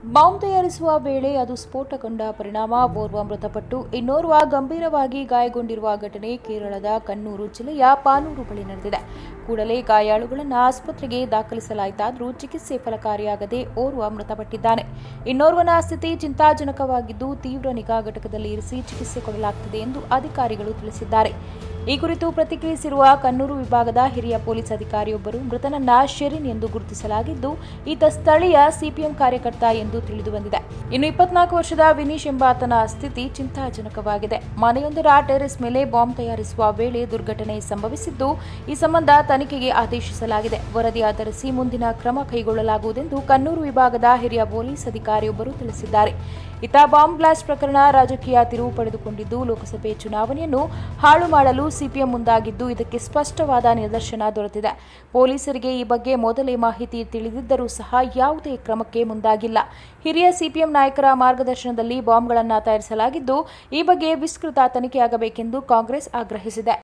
bomb ತಯಾರಿಸುವ ವೇಳೆ ಅದು ಸ್ಫೋಟಗೊಂಡ ಪರಿಣಾಮ ಓರ್ವ ಮೃತಪಟ್ಟು ಇನ್ನೋರ್ವ ಗಂಭೀರವಾಗಿ ಗಾಯಗೊಂಡಿರುವ ಘಟನೆ ಕೇರಳದ ಕಣ್ಣೂರು ಜಿಲ್ಲೆಯ ಪಾನೂರು ಬಳಿ ನಡೆದಿದೆ ಕೂಡಲೇ ಗಾಯಾಳುಗಳನ್ನು ಆಸ್ಪತ್ರೆಗೆ ದಾಖಲಿಸಲಾಯಿತಾದರೂ ಚಿಕಿತ್ಸೆ ಫಲಕಾರಿಯಾಗದೆ ಓರ್ವ ಮೃತಪಟ್ಟಿದ್ದಾನೆ ಇನ್ನೋರ್ವನ ಸ್ಥಿತಿ ಚಿಂತಾಜನಕವಾಗಿದ್ದು ತೀವ್ರ ನಿಗಾ ಘಟಕದಲ್ಲಿ ಇರಿಸಿ ಚಿಕಿತ್ಸೆ ಕೊಡಲಾಗುತ್ತಿದೆ ಎಂದು ಅಧಿಕಾರಿಗಳು ತಿಳಿಸಿದ್ದಾರೆ ಈ ಕುರಿತು ಪ್ರತಿಕ್ರಿಯಿಸಿರುವ ಕಣ್ಣೂರು ವಿಭಾಗದ ಹಿರಿಯ ಪೊಲೀಸ್ ಅಧಿಕಾರಿಯೊಬ್ಬರು ಮೃತನನ್ನ ಶೆರಿನ್ ಎಂದು ಗುರುತಿಸಲಾಗಿದ್ದು ಈತ ಸ್ಥಳೀಯ ಸಿಪಿಎಂ ಕಾರ್ಯಕರ್ತ ಎಂದು ತಿಳಿದು ಬಂದಿದೆ ಇನ್ನು ಇಪ್ಪತ್ನಾಲ್ಕು ವರ್ಷದ ವಿನೀಶ್ ಎಂಬಾತನ ಸ್ಥಿತಿ ಚಿಂತಾಜನಕವಾಗಿದೆ ಮನೆಯೊಂದರ ಟೆರೆಸ್ ಮೇಲೆ ಬಾಂಬ್ ತಯಾರಿಸುವ ವೇಳೆ ದುರ್ಘಟನೆ ಸಂಭವಿಸಿದ್ದು ಈ ಸಂಬಂಧ ತನಿಖೆಗೆ ಆದೇಶಿಸಲಾಗಿದೆ ವರದಿ ಆಧರಿಸಿ ಮುಂದಿನ ಕ್ರಮ ಕೈಗೊಳ್ಳಲಾಗುವುದೆಂದು ಕಣ್ಣೂರು ವಿಭಾಗದ ಹಿರಿಯ ಪೊಲೀಸ್ ಅಧಿಕಾರಿಯೊಬ್ಬರು ತಿಳಿಸಿದ್ದಾರೆ ಇತ್ತ ಬಾಂಬ್ ಬ್ಲಾಸ್ಟ್ ಪ್ರಕರಣ ರಾಜಕೀಯ ತಿರುವು ಪಡೆದುಕೊಂಡಿದ್ದು ಲೋಕಸಭೆ ಚುನಾವಣೆಯನ್ನು ಹಾಳು ಮಾಡಲು ಸಿಪಿಎಂ ಮುಂದಾಗಿದ್ದು ಇದಕ್ಕೆ ಸ್ಪಷ್ಟವಾದ ನಿದರ್ಶನ ದೊರೆತಿದೆ ಪೊಲೀಸರಿಗೆ ಈ ಬಗ್ಗೆ ಮೊದಲೇ ಮಾಹಿತಿ ತಿಳಿದಿದ್ದರೂ ಸಹ ಯಾವುದೇ ಕ್ರಮಕ್ಕೆ ಮುಂದಾಗಿಲ್ಲ ಹಿರಿಯ ಸಿಪಿಎಂ ನಾಯಕರ ಮಾರ್ಗದರ್ಶನದಲ್ಲಿ ಬಾಂಬ್ಗಳನ್ನು ತಯಾರಿಸಲಾಗಿದ್ದು ಈ ಬಗ್ಗೆ ವಿಸ್ತೃತ ತನಿಖೆಯಾಗಬೇಕೆಂದು ಕಾಂಗ್ರೆಸ್ ಆಗ್ರಹಿಸಿದೆ